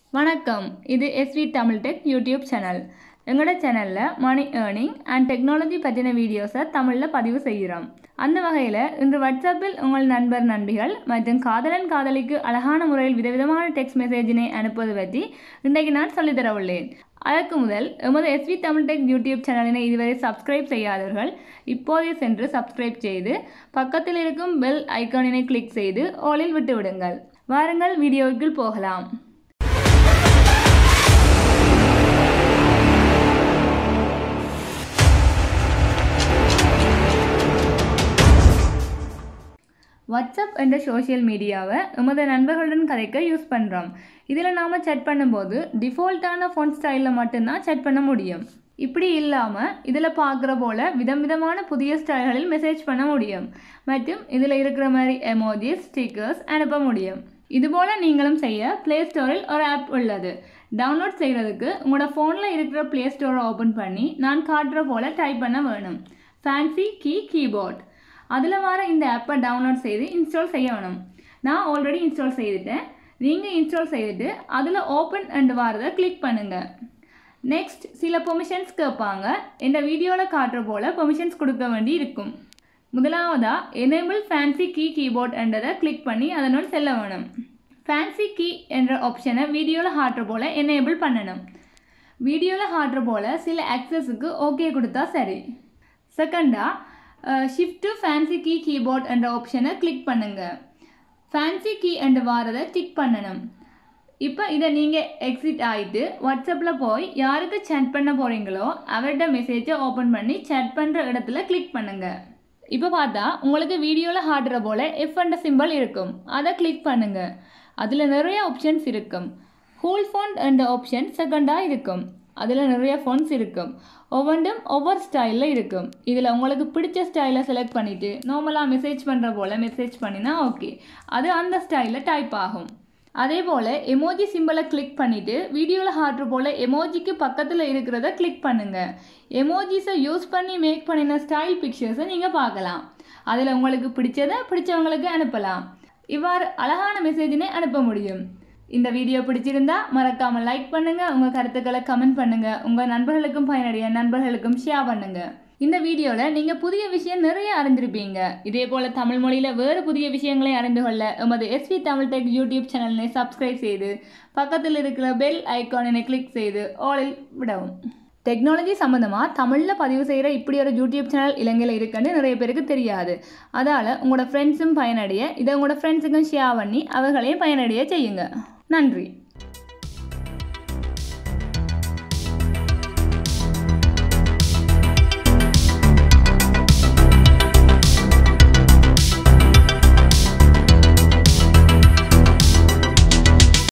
வணக்கம் இது SV Tamil tech YouTube channel எங்களோட சேனலில் மணி ஏர்னிங் அண்ட் டெக்னாலஜி பற்றின வீடியோஸை தமிழில் பதிவு செய்கிறோம் அந்த வகையில் இன்று வாட்ஸ்அப்பில் உங்கள் நண்பர் நண்பிகள் மற்றும் காதலன் காதலிக்கு அழகான முறையில் விதவிதமான டெக்ஸ்ட் மெசேஜினை அனுப்புவது பற்றி இன்றைக்கு நான் சொல்லித்தர உள்ளேன் அதற்கு முதல் எமது எஸ்வி தமிழ் டெக் யூடியூப் சேனலினை இதுவரை சப்ஸ்கிரைப் செய்யாதவர்கள் இப்போதே சென்று சப்ஸ்கிரைப் செய்து பக்கத்தில் இருக்கும் பெல் ஐக்கானினை கிளிக் செய்து ஆலில் விட்டுவிடுங்கள் வாருங்கள் வீடியோவுக்குள் போகலாம் வாட்ஸ்அப் என்ற சோஷியல் மீடியாவை எமது நண்பர்களுடன் கதைக்க யூஸ் பண்ணுறோம் இதில் நாம் chat பண்ணும்போது டிஃபால்ட்டான ஃபோன் ஸ்டைலில் மட்டும்தான் chat பண்ண முடியும் இப்படி இல்லாமல் இதில் பார்க்குற போல் விதம் விதமான புதிய ஸ்டைல்களில் மெசேஜ் பண்ண முடியும் மற்றும் இதில் இருக்கிற மாதிரி எமோஜிஸ் ஸ்டிக்கர்ஸ் அனுப்ப முடியும் இதுபோல் நீங்களும் செய்ய ப்ளே ஸ்டோரில் ஒரு ஆப் உள்ளது டவுன்லோட் செய்கிறதுக்கு உங்களோட ஃபோனில் இருக்கிற ப்ளே ஸ்டோரை ஓப்பன் பண்ணி நான் காட்டுற போல் டைப் பண்ண வேணும் ஃபேன்சி கீ கீபோர்ட் அதில் வர இந்த ஆப்பை டவுன்லோட் செய்து இன்ஸ்டால் செய்ய வேணும் நான் ஆல்ரெடி இன்ஸ்டால் செய்துட்டேன் நீங்கள் இன்ஸ்டால் செய்துட்டு அதில் ஓப்பன் அண்ட் வரதை கிளிக் பண்ணுங்கள் நெக்ஸ்ட் சில பெர்மிஷன்ஸ் கேட்பாங்க இந்த வீடியோவில் காட்டுற போல் பெர்மிஷன்ஸ் கொடுக்க வேண்டி இருக்கும் முதலாவதாக எனேபிள் ஃபேன்சி கீ கீபோர்ட் என்றதை கிளிக் பண்ணி அதனுள் செல்ல வேணும் ஃபேன்சி கீ என்ற ஆப்ஷனை வீடியோவில் காட்டுற போல் எனேபிள் பண்ணணும் வீடியோவில் காட்டுற போல் சில ஆக்சஸுக்கு ஓகே கொடுத்தா சரி செகண்டாக shift to fancy key keyboard என்ற ஆப்ஷனை கிளிக் பண்ணுங்கள் ஃபேன்சி கீ என்ற வாரதை டிக் பண்ணணும் இப்போ இதை நீங்கள் எக்ஸிட் ஆகிட்டு வாட்ஸ்அப்பில் போய் யாருக்கு சேட் பண்ண போகிறீங்களோ அவர்கிட்ட மெசேஜை ஓப்பன் பண்ணி சேட் பண்ணுற இடத்துல கிளிக் பண்ணுங்கள் இப்போ பார்த்தா உங்களுக்கு வீடியோவில் காட்டுற போல் எஃப் என்ற சிம்பிள் இருக்கும் அதை கிளிக் பண்ணுங்கள் அதில் நிறைய ஆப்ஷன்ஸ் இருக்கும் ஹூல் ஃபோன் என்ற ஆப்ஷன் செகண்டாக இருக்கும் அதில் நிறைய ஃபோன்ஸ் இருக்கும் ஒவ்வொன்றும் ஒவ்வொரு ஸ்டைலில் இருக்கும் இதில் உங்களுக்கு பிடிச்ச ஸ்டைலை செலக்ட் பண்ணிவிட்டு நார்மலாக மெசேஜ் பண்ணுற போல் மெசேஜ் பண்ணினா ஓகே அது அந்த ஸ்டைலில் டைப் ஆகும் அதே போல் எமோஜி சிம்பிளை கிளிக் பண்ணிவிட்டு வீடியோவில் காட்டுற போல் எமோஜிக்கு பக்கத்தில் இருக்கிறத கிளிக் பண்ணுங்கள் எமோஜிஸை யூஸ் பண்ணி மேக் பண்ணின ஸ்டைல் பிக்சர்ஸை நீங்கள் பார்க்கலாம் அதில் உங்களுக்கு பிடிச்சதை பிடிச்சவங்களுக்கு அனுப்பலாம் இவ்வாறு அழகான மெசேஜினை அனுப்ப முடியும் இந்த வீடியோ பிடிச்சிருந்தா மறக்காமல் லைக் பண்ணுங்கள் உங்கள் கருத்துக்களை கமெண்ட் பண்ணுங்கள் உங்கள் நண்பர்களுக்கும் பயனடைய நண்பர்களுக்கும் ஷேர் பண்ணுங்கள் இந்த வீடியோவில் நீங்கள் புதிய விஷயம் நிறைய அறிந்திருப்பீங்க இதே போல் தமிழ் மொழியில் வேறு புதிய விஷயங்களை அறிந்து கொள்ள எமது எஸ்வி தமிழ் டெக் யூடியூப் சேனலினை சப்ஸ்கிரைப் செய்து பக்கத்தில் இருக்கிற பெல் ஐக்கானினை கிளிக் செய்து ஆலில் விடவும் டெக்னாலஜி சம்மந்தமாக தமிழில் பதிவு செய்கிற இப்படி ஒரு யூடியூப் சேனல் இலங்கையில் இருக்குன்னு நிறைய பேருக்கு தெரியாது அதால் உங்களோட ஃப்ரெண்ட்ஸும் பயனடைய இதை உங்களோட ஃப்ரெண்ட்ஸுக்கும் ஷேர் பண்ணி அவர்களையும் பயனடைய செய்யுங்க நன்றி